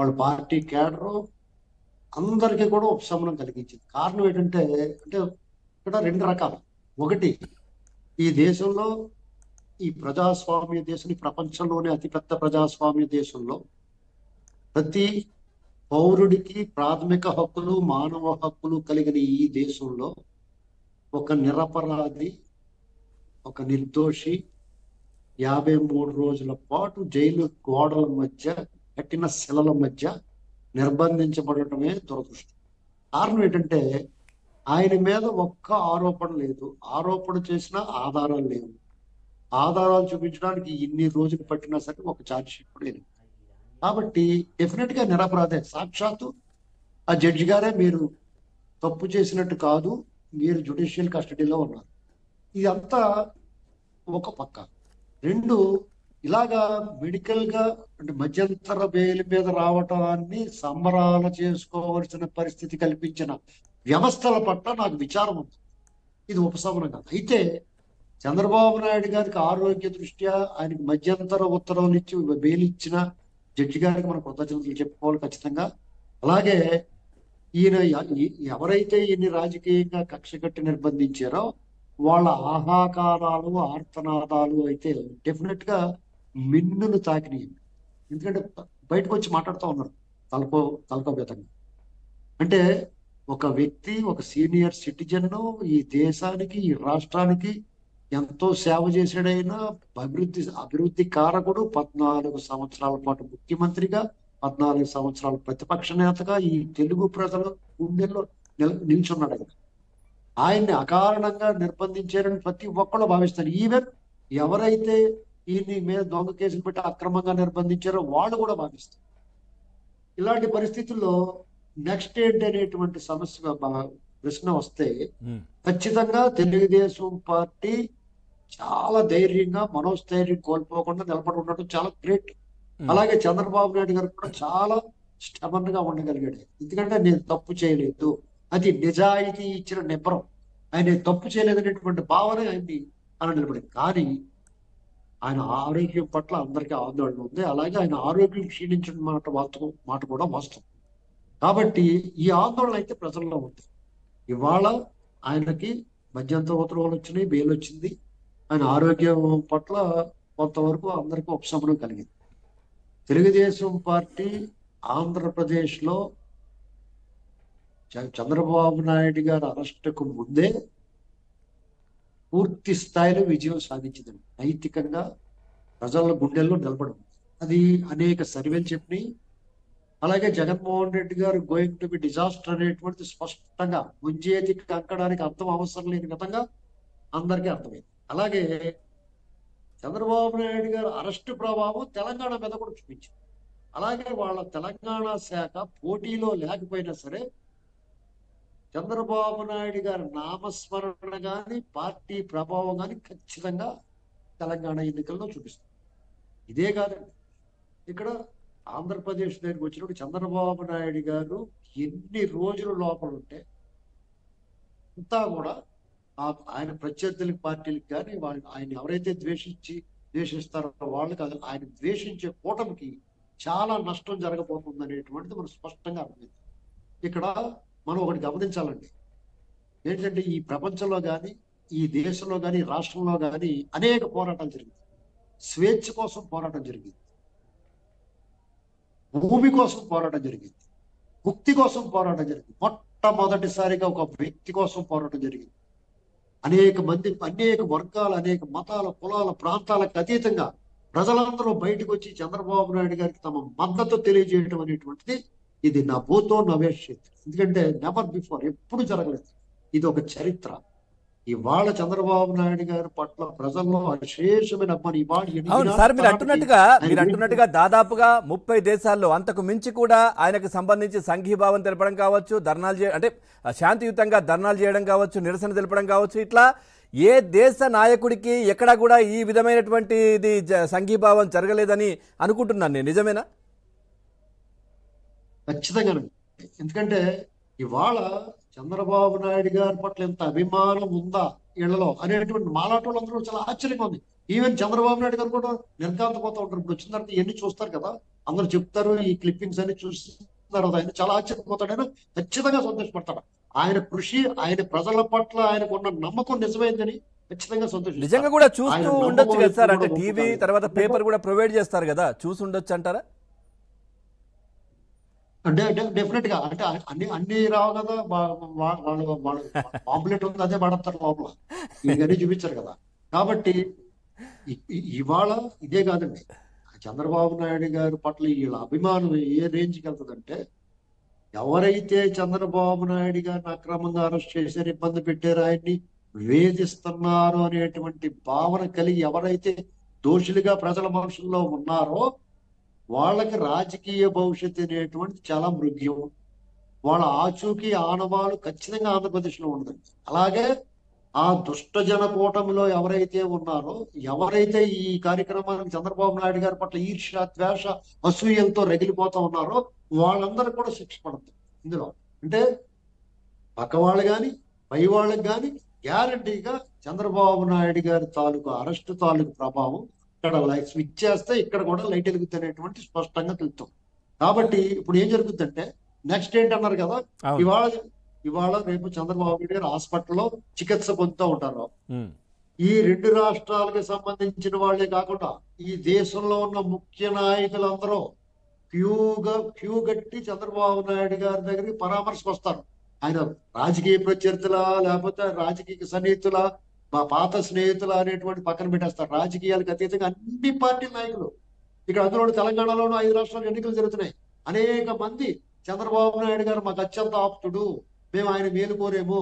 వాళ్ళ party cadre అందరికీ కూడా ఉపశమనం కలిగించింది కారణం ఏంటంటే అంటే ఇక్కడ రెండు రకాలు ఒకటి ఈ దేశంలో ఈ ప్రజాస్వామ్య దేశం ఈ ప్రపంచంలోనే అతిపెద్ద ప్రజాస్వామ్య దేశంలో ప్రతి పౌరుడికి ప్రాథమిక హక్కులు మానవ హక్కులు కలిగిన ఈ దేశంలో ఒక నిరపరాధి ఒక నిర్దోషి యాభై మూడు రోజుల పాటు జైలు గోడల మధ్య కట్టిన శిలల మధ్య నిర్బంధించబడటమే దురదృష్టం కారణం ఏంటంటే ఆయన మీద ఒక్క ఆరోపణ లేదు ఆరోపణ చేసిన ఆధారాలు లేవు ఆధారాలు చూపించడానికి ఇన్ని రోజులు పట్టినా సరే ఒక ఛార్జ్ షీట్ కూడా లేదు కాబట్టి డెఫినెట్ గా నిరపరాధే సాక్షాత్తు ఆ జడ్జి గారే మీరు తప్పు చేసినట్టు కాదు మీరు జుడిషియల్ కస్టడీలో ఉన్నారు ఇదంతా ఒక పక్క రెండు ఇలాగా మెడికల్ గా అంటే మధ్యంతర బెయిల్ మీద రావటాన్ని సంబరాలు చేసుకోవలసిన పరిస్థితి కల్పించిన వ్యవస్థల పట్ల నాకు విచారం ఉంది ఇది ఉపశమనం కాదు అయితే చంద్రబాబు నాయుడు గారికి ఆరోగ్య దృష్ట్యా ఆయనకి మధ్యంతర ఉత్తర్వులు ఇచ్చి బెయిల్ ఇచ్చిన జడ్జి గారికి మనం కృతజ్ఞతలు చెప్పుకోవాలి ఖచ్చితంగా అలాగే ఈయన ఎ- ఎవరైతే ఈయన్ని రాజకీయంగా కక్ష కట్టి నిర్బంధించారో వాళ్ళ ఆహాకారాలు ఆర్తనాదాలు అయితే డెఫినెట్ గా మిన్నును తాకినాయి ఎందుకంటే బయటకు వచ్చి మాట్లాడుతూ ఉన్నారు తలకో తలకోపేతంగా అంటే ఒక వ్యక్తి ఒక సీనియర్ సిటిజన్ ఈ దేశానికి ఈ రాష్ట్రానికి ఎంతో సేవ చేసాడైనా అభివృద్ధి అభివృద్ధి కారకుడు పద్నాలుగు సంవత్సరాల పాటు ముఖ్యమంత్రిగా పద్నాలుగు సంవత్సరాల ప్రతిపక్ష నేతగా ఈ తెలుగు ప్రజల గుండెల్లో నిల్ నిల్చున్నాడు ఆయన ఆయన్ని అకారణంగా నిర్బంధించారని ప్రతి ఒక్కళ్ళు భావిస్తారు ఈవెన్ ఎవరైతే ఈయన్ని మీద దొంగ కేసులు పెట్టి అక్రమంగా నిర్బంధించారో వాళ్ళు కూడా భావిస్తారు ఇలాంటి పరిస్థితుల్లో నెక్స్ట్ ఏంటి అనేటువంటి సమస్య బ- ప్రశ్న వస్తే ఉమ్, ఖచ్చితంగా తెలుగుదేశం పార్టీ చాలా ధైర్యంగా మనోస్థైర్యం కోల్పోకుండా నిలబడి ఉండటం చాలా గ్రేట్ ఉమ్. అలాగే చంద్రబాబు నాయుడు గారు కూడా చాలా స్టబన్ గా ఉండగలిగాడు ఎందుకంటే నేను తప్పు చేయలేదు అది నిజాయితీ ఇచ్చిన నిబ్రం ఆయన తప్పు చేయలేదనేటువంటి భావన ఆయన్ని అలా నిలబడింది కానీ ఆయన ఆరోగ్యం పట్ల అందరికీ ఆందోళన ఉంది అలాగే ఆయన ఆరోగ్యం క్షీణించిన మాట వాస్తవం మాట కూడా వాస్తవం కాబట్టి ఈ ఆందోళన అయితే ప్రజల్లో ఉంది ఇవాళ ఆయనకి మధ్యంతర ఉత్తర్వులు వచ్చినాయి బెయిల్ వచ్చింది ఆయన ఆరోగ్యం పట్ల కొంతవరకు అందరికీ ఉపశమనం కలిగింది తెలుగుదేశం పార్టీ ఆంధ్రప్రదేశ్ లో చ- చంద్రబాబు నాయుడు గారి అరెస్టుకు ముందే పూర్తి స్థాయిలో విజయం సాధించిందండి నైతికంగా ప్రజల గుండెల్లో నిలబడింది అది అనేక సర్వేలు చెప్పినాయి అలాగే జగన్మోహన్ రెడ్డి గారు గోయింగ్ టు బి డిజాస్టర్ అనేటువంటి స్పష్టంగా ముంజేతి కంకడానికి అర్థం అవసరం లేని విధంగా అందరికీ అర్థమైంది అలాగే చంద్రబాబు నాయుడు గారు అరెస్టు ప్రభావం తెలంగాణ మీద కూడా చూపించింది అలాగే వాళ్ళ తెలంగాణ శాఖ పోటీలో లేకపోయినా సరే చంద్రబాబు నాయుడు గారి నామస్మరణ గాని పార్టీ ప్రభావం గాని ఖచ్చితంగా తెలంగాణ ఎన్నికల్లో చూపిస్తుంది ఇదే కాదండి ఇక్కడ ఆంధ్రప్రదేశ్ దగ్గరికి వచ్చినప్పుడు చంద్రబాబు నాయుడు గారు ఎన్ని రోజుల లోపల ఉంటే అంతా కూడా ఆ- ఆయన ప్రత్యర్థుల పార్టీలకు కానీ వాళ్ళు ఆయన ఎవరైతే ద్వేషించి ద్వేషిస్తారో వాళ్ళకి అది ఆయన ద్వేషించే కూటమికి చాలా నష్టం జరగబోతుంది అనేటువంటిది మనకు స్పష్టంగా అర్థమైంది ఇక్కడ మనం ఒకటి గమనించాలండి ఏంటంటే ఈ ప్రపంచంలో కానీ ఈ దేశంలో కానీ రాష్ట్రంలో కానీ అనేక పోరాటాలు జరిగింది స్వేచ్ఛ కోసం పోరాటం జరిగింది భూమి కోసం పోరాటం జరిగింది ముక్తి కోసం పోరాటం జరిగింది మొట్టమొదటిసారిగా ఒక వ్యక్తి కోసం పోరాటం జరిగింది అనేక మంది అనేక వర్గాల అనేక మతాల కులాల ప్రాంతాలకు అతీతంగా ప్రజలందరూ బయటకు వచ్చి చంద్రబాబు నాయుడు గారికి తమ మద్దతు తెలియజేయడం అనేటువంటిది ఇది నా భూతో నవేషిత్ ఎందుకంటే నెవర్ బిఫోర్ ఎప్పుడు జరగలేదు ఇది ఒక చరిత్ర ఇవాళ చంద్రబాబు నాయుడు గారి పట్ల ప్రజల్లో అశేషమైన అభిమానం ఇవాళ ఎదిగిన అవును సార్ మీరు తరానికి అంటున్నట్టుగా ఆయన మీరు గురించి- అంటున్నట్టుగా దాదాపుగా ముప్పై దేశాల్లో అంతకు మించి కూడా ఆయనకు సంబంధించి సంఘీభావం తెలపడం కావచ్చు ధర్నాలు చే అంటే శాంతియుతంగా ధర్నాలు చేయడం కావచ్చు నిరసన తెలపడం కావచ్చు ఇట్లా ఏ దేశ నాయకుడికి ఎక్కడా కూడా ఈ విధమైనటువంటి ఇది జ- సంఘీభావం జరగలేదని అనుకుంటున్నాను నేను నిజమేనా ఖచ్చితంగా ఎందుకంటే ఇవాళ చంద్రబాబు నాయుడు గారి పట్ల ఎంత అభిమానం ఉందా ఇళ్లలో అనేటువంటి మాలాట వాళ్ళందరూ చాలా ఆశ్చర్యంగా ఉంది ఈవెన్ చంద్రబాబు నాయుడు గారు కూడా నిర్గాంతపోతూ ఉంటారు ఇప్పుడు వచ్చిన తర్వాత ఎన్ని చూస్తారు కదా అందరూ చెప్తారు ఈ క్లిప్పింగ్స్ అన్ని చూస్తున్నారు ఆయన చాలా ఆశ్చర్యపోతాడు ఆయన ఖచ్చితంగా సంతోషపడతాడు ఆయన కృషి ఆయన ప్రజల పట్ల ఆయనకు ఉన్న నమ్మకం నిజమైందని ఖచ్చితంగా సంతోషిస్తాడు నిజంగా కూడా చూస్తూ ఆయన ఉండొచ్చు కదా సార్ అంటే నమ్మకం టీవీ ఒప్పుకోవాలి. తర్వాత పేపర్ కూడా ప్రొవైడ్ చేస్తారు కదా చూసి ఉండొచ్చు అంటారా అంటే డెఫినెట్ గా అంటే అన్ని అన్ని రావు కదా వా- వా- వాళ్ళు వాళ్ళు పాంప్లెట్ ఉంది అదే పడతారు లోపల ఇవన్నీ చూపించారు కదా కాబట్టి ఇ- ఇ- ఇవాళ ఇదే కాదండి చంద్రబాబు నాయుడు గారి పట్ల వీళ్ళ అభిమానం ఏ రేంజ్కి వెళ్తుందంటే ఎవరైతే చంద్రబాబు నాయుడు గారిని అక్రమంగా అరెస్ట్ చేశారు ఇబ్బంది పెట్టారు ఆయన్ని వేధిస్తున్నారు అనేటువంటి భావన కలిగి ఎవరైతే దోషులుగా ప్రజల మనుషుల్లో ఉన్నారో వాళ్ళకి రాజకీయ భవిష్యత్తు అనేటువంటి చాలా మృగ్యం వాళ్ళ ఆచూకీ ఆనవాలు ఖచ్చితంగా ఆంధ్రప్రదేశ్ లో ఉందండి అలాగే ఆ దుష్టజన కూటమిలో ఎవరైతే ఉన్నారో ఎవరైతే ఈ కార్యక్రమానికి చంద్రబాబు నాయుడు గారి పట్ల ఈర్ష్య ద్వేష అసూయలతో రగిలిపోతా ఉన్నారో వాళ్ళందరూ కూడా శిక్ష పడుతుంది ఇందులో అంటే పక్క వాళ్ళు కానీ పై వాళ్ళకి కానీ గ్యారంటీగా చంద్రబాబు నాయుడు గారి తాలూకు అరెస్ట్ తాలూకు ప్రభావం ఇక్కడ లైట్ స్విచ్ చేస్తే ఇక్కడ కూడా లైట్ వెలుగుతున్నటువంటి స్పష్టంగా తెలుస్తుంది కాబట్టి ఇప్పుడు ఏం జరుగుతుందంటే నెక్స్ట్ ఏంటన్నారు కదా అవును ఇవాళ ఇవాళ రేపు చంద్రబాబు నాయుడు గారు హాస్పిటల్లో చికిత్స పొందుతూ ఉంటారు ఉమ్. ఈ రెండు రాష్ట్రాలకు సంబంధించిన వాళ్ళే కాకుండా ఈ దేశంలో ఉన్న ముఖ్య నాయకులందరూ క్యూగా క్యూ కట్టి చంద్రబాబు నాయుడు గారి దగ్గరికి పరామర్శకు వస్తారు ఆయన రాజకీయ ప్రత్యర్థుల లేకపోతే రాజకీయ సన్నిహితుల మా పాత స్నేహితుల అనేటువంటి పక్కన పెట్టేస్తారు రాజకీయాలకు అతీతంగా అన్ని పార్టీ నాయకులు ఇక్కడ అందులో తెలంగాణలోనూ ఐదు రాష్ట్రాలు ఎన్నికలు జరుగుతున్నాయి అనేక మంది చంద్రబాబు నాయుడు గారు మాకు అత్యంత ఆప్తుడు మేము ఆయన మేలు కోరేము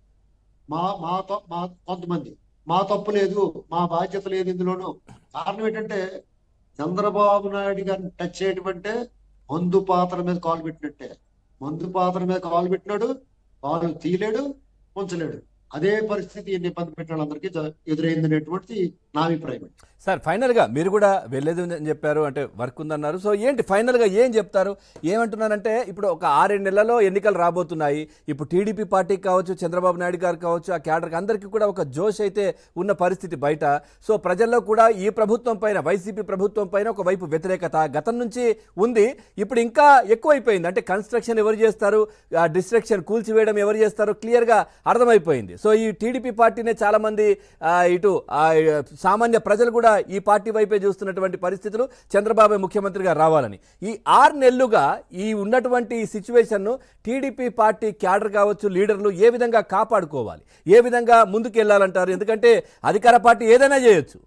మా మా త- మా కొంతమంది మా తప్పు లేదు మా బాధ్యత లేదు ఇందులోనూ కారణం ఏంటంటే చంద్రబాబు నాయుడు గారిని టచ్ చేయడం అంటే మందు పాత్ర మీద కాలు పెట్టినట్టే మందు పాత్ర మీద కాలు పెట్టినాడు కాలు తీయలేడు ఉంచలేడు అదే పరిస్థితి ఎన్ని ఇబ్బంది పెట్టిన వాళ్ళందరికీ జ- ఎదురైంది అనేటువంటిది నా అభిప్రాయం సార్ ఫైనల్ గా మీరు కూడా వెళ్ళేది ఉందని చెప్పారు అంటే వర్క్ ఉందన్నారు సో ఏంటి ఫైనల్ గా ఏం చెప్తారు ఏమంటున్నారంటే ఇప్పుడు ఒక ఆరేడు నెలల్లో ఎన్నికలు రాబోతున్నాయి ఇప్పుడు టీడీపీ పార్టీకి కావచ్చు చంద్రబాబు నాయుడు గారు కావచ్చు ఆ క్యాడర్కి అందరికీ కూడా ఒక జోష్ అయితే ఉన్న పరిస్థితి బయట సో ప్రజల్లో కూడా ఈ ప్రభుత్వం పైన వైసీపీ ప్రభుత్వం పైన ఒక వైపు వ్యతిరేకత గతం నుంచి ఉంది ఇప్పుడు ఇంకా ఎక్కువైపోయింది అంటే కన్స్ట్రక్షన్ ఎవరు చేస్తారు ఆ డిస్ట్రక్షన్ కూల్చివేయడం ఎవరు చేస్తారు క్లియర్గా అర్థమైపోయింది సో ఈ టీడీపీ పార్టీనే చాలా మంది ఆ, ఇటు ఆ, సామాన్య ప్రజలు కూడా ఈ పార్టీ వైపే చూస్తున్నటువంటి పరిస్థితులు చంద్రబాబు ముఖ్యమంత్రిగా రావాలని ఈ ఆరు నెలలుగా ఈ ఉన్నటువంటి సిచ్యువేషన్ను టీడీపీ పార్టీ క్యాడర్ కావచ్చు లీడర్లు ఏ విధంగా కాపాడుకోవాలి ఏ విధంగా ముందుకు వెళ్ళాలంటారు ఎందుకంటే అధికార పార్టీ ఏదైనా చేయొచ్చు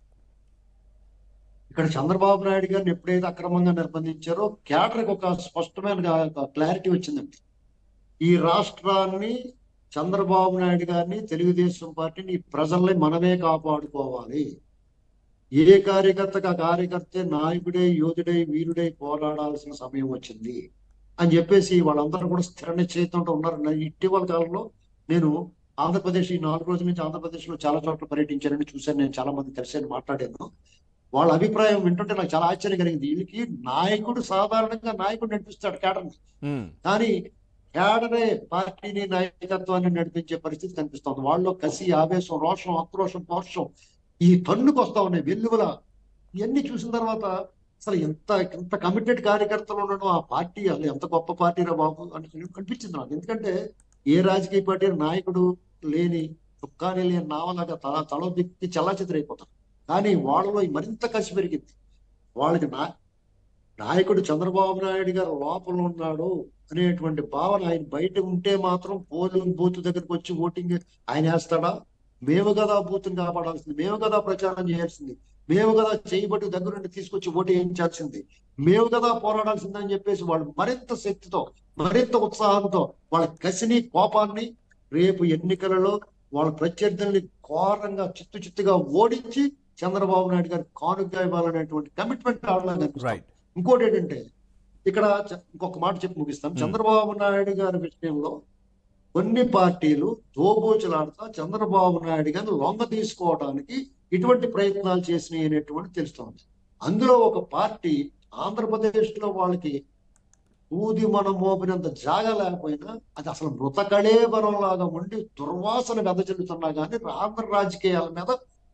ఇక్కడ చంద్రబాబు నాయుడు గారిని ఎప్పుడైతే అక్రమంగా నిర్బంధించారో క్యాడర్కి ఒక స్పష్టమైన క్లారిటీ వచ్చిందండి ఈ రాష్ట్రాన్ని చంద్రబాబు నాయుడు గారిని తెలుగుదేశం పార్టీని ఈ ప్రజల్ని మనమే కాపాడుకోవాలి ఏ కార్యకర్తకు ఆ కార్యకర్తే నాయకుడై యోధుడై వీరుడై పోరాడాల్సిన సమయం వచ్చింది అని చెప్పేసి వాళ్ళందరూ కూడా స్థిర నిశ్చయితంతో ఉన్నారు నా ఇటీవల కాలంలో నేను ఆంధ్రప్రదేశ్ ఈ నాలుగు రోజుల నుంచి ఆంధ్రప్రదేశ్ లో చాలా చోట్ల పర్యటించానని చూశాను నేను చాలా మంది కలిసి మాట్లాడాను వాళ్ళ అభిప్రాయం వింటుంటే నాకు చాలా ఆశ్చర్యం కలిగింది వీళ్ళకి నాయకుడు సాధారణంగా నాయకుడు నడిపిస్తాడు కేటర్ని ఉమ్, కానీ కేడరే పార్టీని నాయకత్వాన్ని నడిపించే పరిస్థితి కనిపిస్తోంది వాళ్ళలో కసి ఆవేశం రోషం ఆక్రోషం పౌరుషం ఈ తన్నుకు వస్తా ఉన్నాయి వెల్లువల ఇవన్నీ చూసిన తర్వాత అసలు ఎంత ఎంత కమిటెడ్ కార్యకర్తలు ఉండడం ఆ పార్టీ అసలు ఎంత గొప్ప పార్టీ రా బాబు అని అనిపించింది నాకు ఎందుకంటే ఏ రాజకీయ పార్టీ నాయకుడు లేని చుక్కాని లేని నావలాగా తల తల దిక్కి చల్లాచిత్రైపోతారు కానీ వాళ్ళలో మరింత కసి పెరిగింది వాళ్ళకి నా నాయకుడు చంద్రబాబు నాయుడు గారు లోపల ఉన్నాడు అనేటువంటి భావన ఆయన బయట ఉంటే మాత్రం పోలింగ్ బూత్ దగ్గరికి వచ్చి ఓటింగ్ ఆయన వేస్తాడా మేము కదా బూత్ కాపాడాల్సింది మేము కదా ప్రచారం చేయాల్సింది మేము కదా చేయబట్టి దగ్గర నుండి తీసుకొచ్చి ఓటు వేయించాల్సింది మేము కదా పోరాడాల్సింది అని చెప్పేసి వాళ్ళు మరింత శక్తితో మరింత ఉత్సాహంతో వాళ్ళ కసిని కోపాన్ని రేపు ఎన్నికలలో వాళ్ళ ప్రత్యర్థుల్ని ఘోరంగా చిత్తు చిత్తుగా ఓడించి చంద్రబాబు నాయుడు గారు కానుక ఇవ్వాలనేటువంటి కమిట్మెంట్ కావాలని రైట్ ఇంకోటి ఏంటంటే ఇక్కడ చ- ఇంకొక మాట చెప్పి ముగిస్తాం Hmm. చంద్రబాబు నాయుడు గారి విషయంలో కొన్ని పార్టీలు దోబోచులాడుతా చంద్రబాబు నాయుడు గారిని లొంగ తీసుకోవడానికి ఇటువంటి ప్రయత్నాలు చేసినాయి అనేటువంటి తెలుస్తోంది అందులో ఒక పార్టీ ఆంధ్రప్రదేశ్ లో వాళ్ళకి ఊది మనం మోపినంత జాగా లేకపోయినా అది అసలు మృత కళేబరం లాగా ఉండి దుర్వాసన వెదజల్లుతున్నా కానీ ఆంధ్ర రాజకీయాల మీద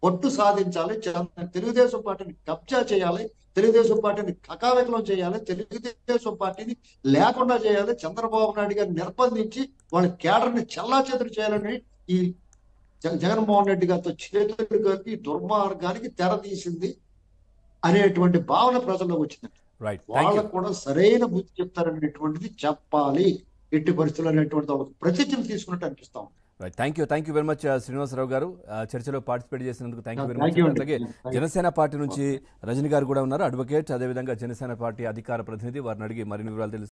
పట్టు సాధించాలి చంద్ర- తెలుగుదేశం పార్టీని కబ్జా చేయాలి తెలుగుదేశం పార్టీని కకావికలం చేయాలి తెలుగుదేశం పార్టీని లేకుండా చేయాలి చంద్రబాబు నాయుడు గారిని నిర్బంధించి వాళ్ళ కేడర్ని చెల్లా చేయాలని ఈ జగ- జగన్మోహన్ రెడ్డి గారితో చేతులు కలిపి దుర్మార్గానికి తెర తీసింది అనేటువంటి భావన ప్రజల్లో వచ్చింది రైట్ థ్యాంక్ యూ వాళ్ళకు కూడా సరైన బుద్ధి చెప్తారనేటువంటిది చెప్పాలి ఎట్టి పరిస్థితులు అనేటువంటి వాళ్ళకి ప్రతిజ్ఞలు తీసుకున్నట్టు అనిపిస్తా ఉంది. Right thank you thank you very much Srinivasarao garu ఆ, చర్చలో పార్టిసిపేట్ చేసినందుకు thank you very Thank much you అండి. అలాగే Thank you. జనసేన పార్టీ నుంచి రజనీ గారు కూడా ఉన్నారు అడ్వకేట్ అదేవిధంగా జనసేన పార్టీ అధికార ప్రతినిధి వారిని అడిగి మరిన్ని వివరాలు తెలుసు